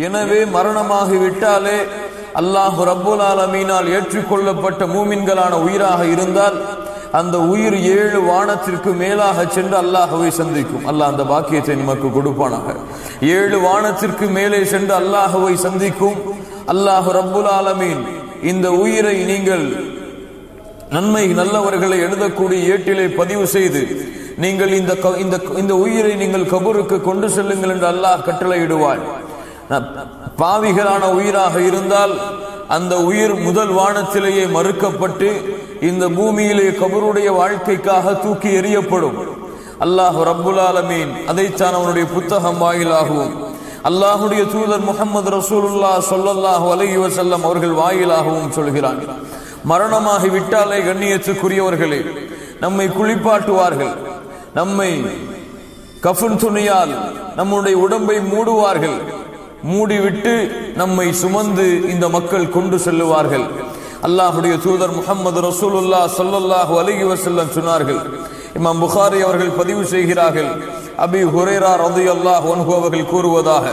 எனவே மரணமாகி விட்டாலே அல்லாஹ் ரப்புல் ஆலமீனால் ஏற்றுக்கொள்ளப்பட்ட மூமின்களான உயிராக இருந்தால் அந்த உயிர் ஏழு வானத்திற்கு மேலாக சென்று அல்லாஹவை சந்திக்கும் அல்லாஹ் அந்த பாக்கியத்தை நமக்கு கொடுப்பானாக ஏழு வானத்திற்கு மேலே சென்று அல்லாஹவை சந்திக்கும் அல்லாஹ் ரப்புல் ஆலமீன் இந்த உயிரை நீங்கள் நன்மை நல்லவர்களை எழுதக்கூடிய ஏட்டிலே பதிவு செய்து நீங்கள் இந்த க- இந்த இந்த உயிரை நீங்கள் கபூருக்கு கொண்டு செல்லுங்கள் என்று அல்லாஹ் கட்டளையிடுவான் ந- பாவிகளான உயிராக இருந்தால் அந்த உயிர் முதல் வானத்திலேயே மறுக்கப்பட்டு இந்த பூமியிலே கபருடைய வாழ்க்கைக்காக தூக்கி எறியப்படும் அல்லாஹ் ரப்புல் ஆலமீன் அதைத்தான் அவனுடைய புத்தகம் வாயிலாகவும் அல்லாஹுடைய தூதர் முகமது ரசூலுல்லாஹ் ஸல்லல்லாஹு அலைஹி வஸல்லம் அவர்கள் வாயிலாகவும் சொல்கிறான் மரணமாகி விட்டாலே கண்ணியத்துக்குரியவர்களே நம்மை குளிப்பாட்டுவார்கள் நம்மை கஃன் துணியால் நம்முடைய உடம்பை மூடுவார்கள் மூடிவிட்டு நம்மை சுமந்து இந்த மக்கள் கொண்டு செல்லுவார்கள் அல்லாஹுடைய தூதர் முகமது ரசூலுல்லாஹ் ஸல்லல்லாஹு அலைஹி வஸல்லம் சொன்னார்கள் இமாம் புகாரி அவர்கள் பதிவு செய்கிறார்கள் அபி ஹுரைரா ரலியல்லாஹு அன்ஹு அவர்கள் கூறுவதாக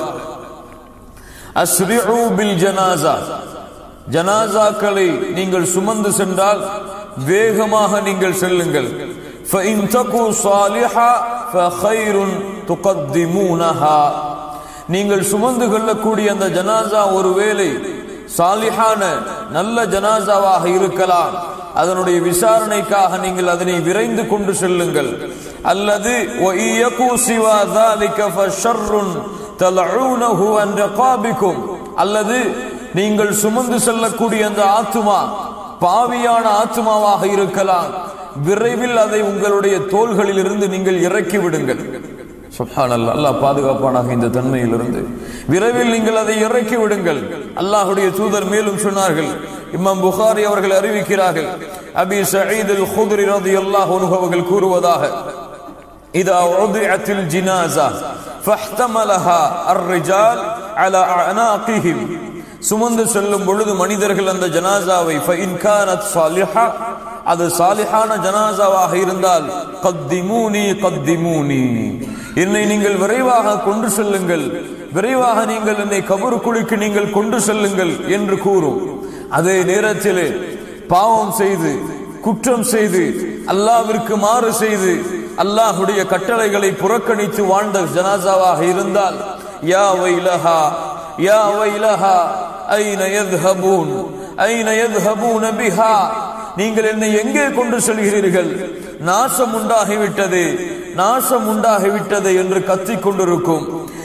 அஸ்ரிஉ பில் ஜனாசா ஜனாசாக்களை நீங்கள் சுமந்து சென்றால் வேகமாக நீங்கள் செல்லுங்கள் فَإِن تَكُوا صَالِحًا فَخَيْرٌ تُقَدِّمُونَهَا நீங்கள் சுமந்து கொள்ளக்கூடிய அந்த ஜனாசா ஒருவேளை சாலிஹான நல்ல ஜனாசாவாக இருக்கலாம் அதனுடைய விசாரணைக்காக நீங்கள் அதனை விரைந்து கொண்டு செல்லுங்கள் அல்லது وَإِيَكُوا سِوَى ذَلِكَ فَشَرٌّ تَلْعُونَهُ عَنْ رِقَابِكُمْ அல்லது நீங்கள் சுமந்து செல்லக்கூடிய அந்த ஆத்துமா பாவியான ஆத்துமாவாக இருக்கலாம் விரைவில் அதை உங்களுடைய தோள்களில் இருந்து நீங்கள் இறக்கி விடுங்கள் சுப்ஹானல்லாஹ் அல்லாஹ் பாதுகாப்பானாக இந்த தன்மையிலிருந்து விரைவில் நீங்கள் அதை இறக்கி விடுங்கள் அல்லாஹ்வுடைய தூதர் மேலும் சொன்னார்கள் இமாம் புகாரி அவர்கள் அறிவிக்கிறார்கள் அபி சயீத் அல் குத்ரி ரலியல்லாஹு அன்ஹு அவர்கள் கூறுவதாக இதா உதிஅத்தில் ஜினாஸா ஃபஹ்தமலஹா الرجال على اعناقهم சுமந்து செல்லும் பொழுது மனிதர்கள் அந்த ஜனாசாவை فإن كانت صالحة அது சாலிஹான ஜனாசாவாக இருந்தால் கத்திமூனி கத்திமூனி என்னை நீங்கள் விரைவாக கொண்டு செல்லுங்கள் விரைவாக நீங்கள் என்னை கபருக்குழிக்கு நீங்கள் கொண்டு செல்லுங்கள் என்று கூறும் அதே நேரத்தில் பாவம் செய்து குற்றம் செய்து அல்லாவிற்கு மாறு செய்து அல்லாஹுடைய கட்டளைகளை புறக்கணித்து வாழ்ந்த ஜனாசாவாக இருந்தால் யா வைலஹா யா வைலஹா ஐன யذهبون ஐன யذهبون பிஹா நீங்கள் என்னை எங்கே கொண்டு செல்கிறீர்கள் நாசம் உண்டாகிவிட்டது நாசம் உண்டாகிவிட்டது என்று கத்திக் கொண்டிருக்கும்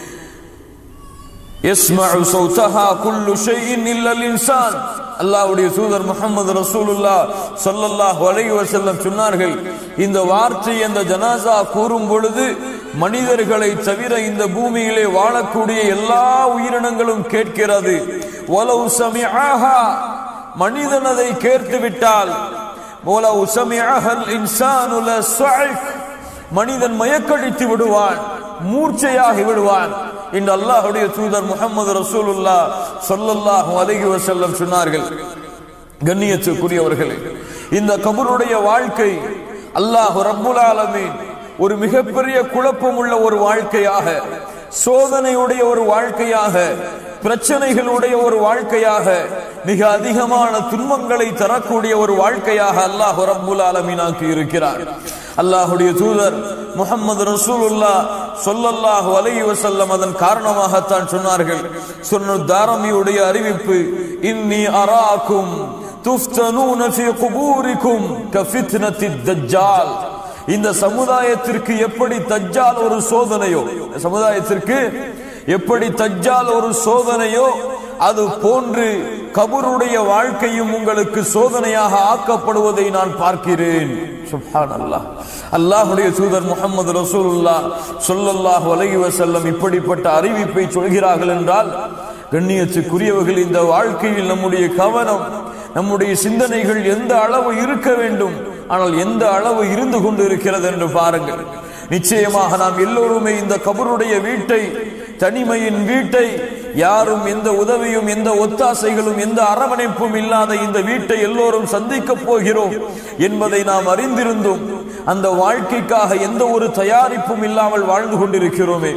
يسمع صوتها كل شيء الا الانسان அல்லாஹ்வுடைய தூதர் முகமது ரசூலுல்லாஹ் ஸல்லல்லாஹு அலைஹி வஸல்லம் சொன்னார்கள் இந்த வார்த்தை அந்த ஜனாசா கூறும் பொழுது மனிதர்களை தவிர இந்த பூமியிலே வாழக்கூடிய எல்லா உயிரினங்களும் கேட்கிறது வலவு சமிஆஹா மனிதன் அதை கேட்டு விட்டால் வலவு சமிஆஹல் இன்சானு லஸஇக் மனிதன் மயக்கடித்து விடுவான் மூர்ச்சையாகி விடுவான் என்று அல்லாஹுடைய தூதர் முகமது ரசூலுல்லா சொல்லல்லாஹு அலைஹி வஸல்லம் சொன்னார்கள் கண்ணியத்துக்குரியவர்களே இந்த கபருடைய வாழ்க்கை அல்லாஹ் ரப்புல் ஆலமீன் ஒரு மிகப்பெரிய குழப்பம் உள்ள ஒரு வாழ்க்கையாக சோதனையுடைய ஒரு வாழ்க்கையாக பிரச்சனைகளுடைய ஒரு வாழ்க்கையாக மிக அதிகமான துன்பங்களை தரக்கூடிய ஒரு வாழ்க்கையாக அல்லாஹ் ரப்புல் ஆலமீனாக்கி இருக்கிறார் அல்லாஹுடைய தூதர் முகமது ரசூலுல்லா சொல்லல்லாஹு அலைஹி வஸல்லம் அதன் காரணமாகத்தான் சொன்னார்கள் சொன்ன தாரமியுடைய அறிவிப்பு இன்னி அராக்கும் துஃப்தனூன ஃபீ குபூரிக்கும் கஃபித்னத்தி தஜ்ஜால் இந்த சமுதாயத்திற்கு எப்படி தஜ்ஜால் ஒரு சோதனையோ இந்த சமுதாயத்திற்கு எப்படி தஜ்ஜால் ஒரு சோதனையோ அது போன்று கபருடைய வாழ்க்கையும் உங்களுக்கு சோதனையாக ஆக்கப்படுவதை நான் பார்க்கிறேன் சுப்ஹான் அல்லாஹ் அல்லாஹுடைய தூதர் முகமது ரசூலுல்லா சொல்லல்லாஹு அலைஹி வஸல்லம் இப்படிப்பட்ட அறிவிப்பை சொல்கிறார்கள் என்றால் கண்ணியத்துக்குரியவர்கள் இந்த வாழ்க்கையில் நம்முடைய கவனம் நம்முடைய சிந்தனைகள் எந்த அளவு இருக்க வேண்டும் ஆனால் எந்த அளவு இருந்து கொண்டு இருக்கிறது என்று பாருங்கள் நிச்சயமாக நாம் எல்லோருமே இந்த கபருடைய வீட்டை தனிமையின் வீட்டை யாரும் எந்த உதவியும் எந்த ஒத்தாசைகளும் எந்த அரவணைப்பும் இல்லாத இந்த வீட்டை எல்லோரும் சந்திக்க போகிறோம் என்பதை நாம் அறிந்திருந்தோம் அந்த வாழ்க்கைக்காக எந்த ஒரு தயாரிப்பும் இல்லாமல் வாழ்ந்து கொண்டிருக்கிறோமே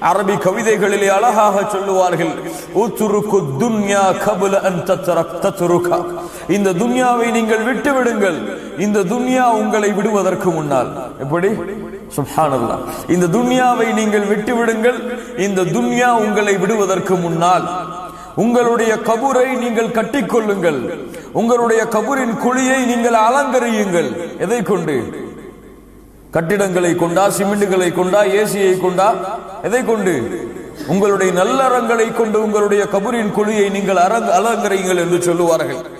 அரபி கவிதைகளிலே அழகாக சொல்லுவார்கள் உத்துருக்கு துன்யா கபுல அன் தத்ரக் தத்ருகா இந்த துன்யாவை நீங்கள் விட்டு விடுங்கள் இந்த துன்யா உங்களை விடுவதற்கு முன்னால் எப்படி சுப்ஹானல்லாஹ் இந்த துன்யாவை நீங்கள் விட்டு விடுங்கள் இந்த துன்யா உங்களை விடுவதற்கு முன்னால் உங்களுடைய கபூரை நீங்கள் கட்டிக்கொள்ளுங்கள் உங்களுடைய கபூரின் குழியை நீங்கள் அலங்கரியுங்கள் எதை கொண்டு கட்டிடங்களை கொண்டா சிமெண்டுகளை கொண்டா ஏசியை கொண்டா எதை கொண்டு உங்களுடைய நல்லறங்களை கொண்டு உங்களுடைய கபூரின் குழியை நீங்கள் அரங்க அலங்கரியுங்கள் என்று சொல்லுவார்கள்